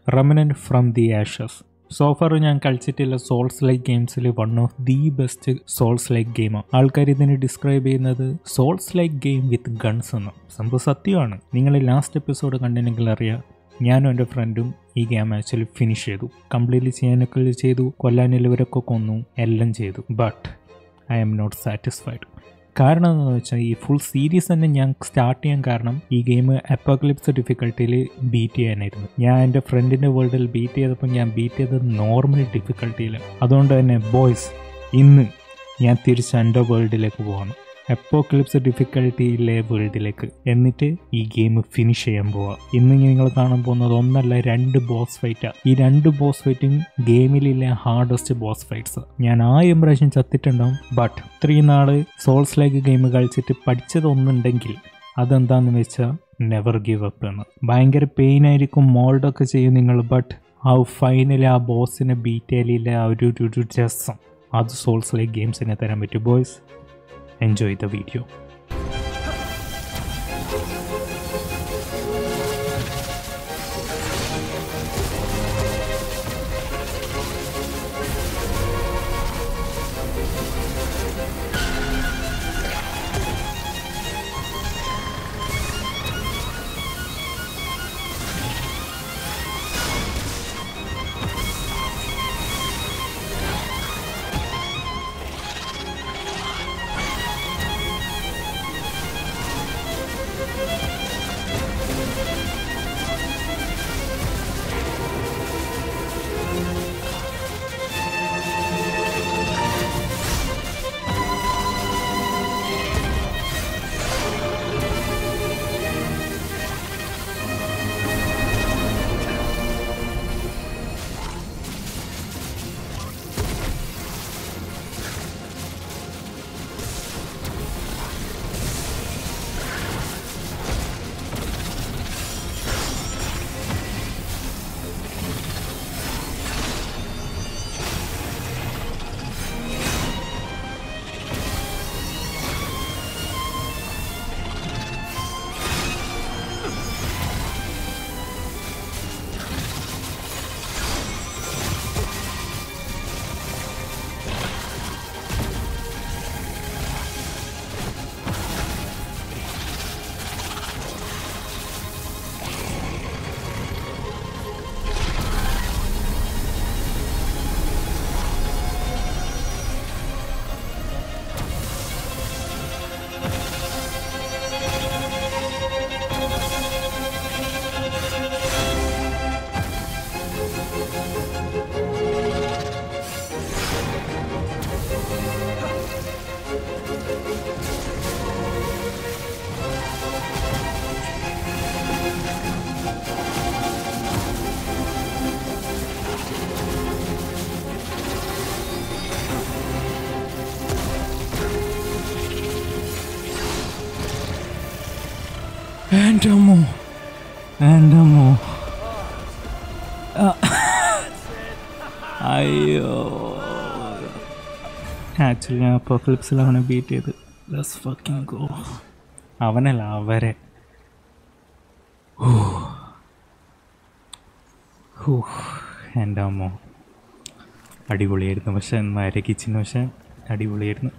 റെമനൻറ്റ് from the ashes so far ഞാൻ കളിച്ചിട്ടുള്ള souls like ഗെയിംസിൽ one of the best souls like ഗെയിമാണ് ആൾക്കാർ ഇതിനെ ഡിസ്ക്രൈബ് ചെയ്യുന്നത് souls like game with guns എന്ന് സംഭവം സത്യമാണ് നിങ്ങൾ ലാസ്റ്റ് എപ്പിസോഡ് കണ്ടിട്ടുണ്ടെങ്കിൽ അറിയാം ഞാനും എൻ്റെ ഫ്രണ്ടും ഈ ഗെയിം ആക്ച്വലി ഫിനിഷ് ചെയ്തു കംപ്ലീറ്റ്ലി ചെയ്യാനൊക്കെ ചെയ്തു കൊല്ലാനില്ലവരൊക്കെ കൊന്നു എല്ലാം ചെയ്തു but I am not satisfied കാരണം എന്താണെന്ന് വെച്ചാൽ ഈ ഫുൾ സീരീസ് തന്നെ ഞാൻ സ്റ്റാർട്ട് ചെയ്യാൻ കാരണം ഈ ഗെയിം അപ്പോക്ലിപ്സ് ഡിഫിക്കൽട്ടിയിൽ ബീറ്റ് ചെയ്യാനായിരുന്നു ഞാൻ എൻ്റെ ഫ്രണ്ടിൻ്റെ വേൾഡിൽ ബീറ്റ് ചെയ്തപ്പോൾ ഞാൻ ബീറ്റ് ചെയ്തത് നോർമൽ ഡിഫിക്കൽട്ടിയിൽ അതുകൊണ്ട് തന്നെ ബോയ്സ് ഇന്ന് ഞാൻ തിരിച്ച് എൻ്റെ വേൾഡിലേക്ക് പോവാണ് അപ്പോക്ലിപ്സ് ഡിഫിക്കൽട്ടിയിലെ വേൾഡിലേക്ക് എന്നിട്ട് ഈ ഗെയിം ഫിനിഷ് ചെയ്യാൻ പോവാം ഇന്ന് നിങ്ങൾ കാണാൻ പോകുന്നത് ഒന്നല്ല രണ്ട് ബോസ് ഫൈറ്റാണ് ഈ രണ്ട് ബോസ് ഫൈറ്റും ഗെയിമിലെ ഹാർഡസ്റ്റ് ബോസ് ഫൈറ്റ്സ് ഞാൻ ആയിരം പ്രാവശ്യം ചത്തിട്ടുണ്ടാവും ബട്ട് ഇത്രയും നാള് സോൾസ് ലൈക്ക് ഗെയിം കളിച്ചിട്ട് പഠിച്ചതൊന്നുണ്ടെങ്കിൽ അതെന്താന്ന് വെച്ചാൽ നെവർ ഗിവ് അപ്പ് എന്ന് ഭയങ്കര പെയിൻ ആയിരിക്കും മോൾഡൊക്കെ ചെയ്യും നിങ്ങൾ ബട്ട് ആ ഫൈനലി ആ ബോസിനെ ബീറ്റയിലെ ആ ഒരു ഒരു രസം അത് സോൾസ് ലൈക്ക് ഗെയിംസിനെ തരാൻ പറ്റും ബോയ്സ് എൻജോയ് ദ വീഡിയോ എൻ്റെ അമ്മോ എൻ്റെ അമ്മോ ആ. അയ്യോ ആക്ച്വലി ഞാൻ അപ്പോക്ലിപ്സിൽ അവനെ ബീറ്റ് ചെയ്ത് ലെസ് ഫക്കിംഗ് ഗോ അവനല്ല അവരെ ഹൂ എൻ്റെ അമ്മോ അടിപൊളിയായിരുന്നു പക്ഷെ മരക്കിച്ചിന് പക്ഷെ അടിപൊളിയായിരുന്നു